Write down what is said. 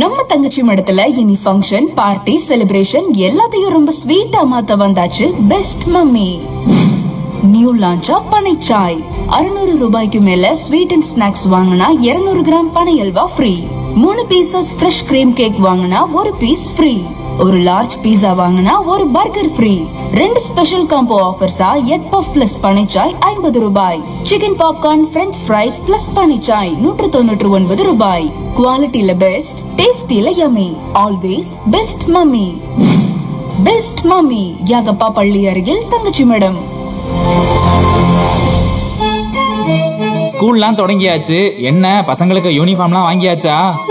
நம்ம தங்கச்சி மடத்துல இனி ஃபங்க்ஷன் பார்ட்டி செலிப்ரேஷன் எல்லாத்தையும் ரொம்ப ஸ்வீட்டா மாத்த வந்தாச்சு பெஸ்ட் மம்மி நியூ லான்ச்சா பனைச்சாய் அறுநூறு ரூபாய்க்கு மேல ஸ்வீட் அண்ட் ஸ்நாக்ஸ் வாங்கினா 200 கிராம் பனை அல்வா ஃப்ரீ மூணு பீசஸ் ஃப்ரெஷ் கிரீம் கேக் வாங்கினா ஒரு பீஸ் ஃப்ரீ ஒரு லார்ஜ் பீஸா வாங்கினா ஒரு பர்கர் ஃப்ரீ ரெண்டு ஸ்பெஷல் காம்போ ஆஃபர்ஸா எக் பஃப் பிளஸ் பனைச்சாய் ஐம்பது ரூபாய் chicken popcorn French fries plus பனைச்சாய் நூற்று தொண்ணூற்று ஒன்பது ரூபாய் குவாலிட்டியில பெஸ்ட் டேஸ்டில yummy always best mummy best mummy Yagappa பள்ளி அருகில் தங்கச்சி மேடம் ஸ்கூல்லாம் தொடங்கியாச்சு என்ன பசங்களுக்கு யூனிஃபார்ம்லாம் வாங்கியாச்சா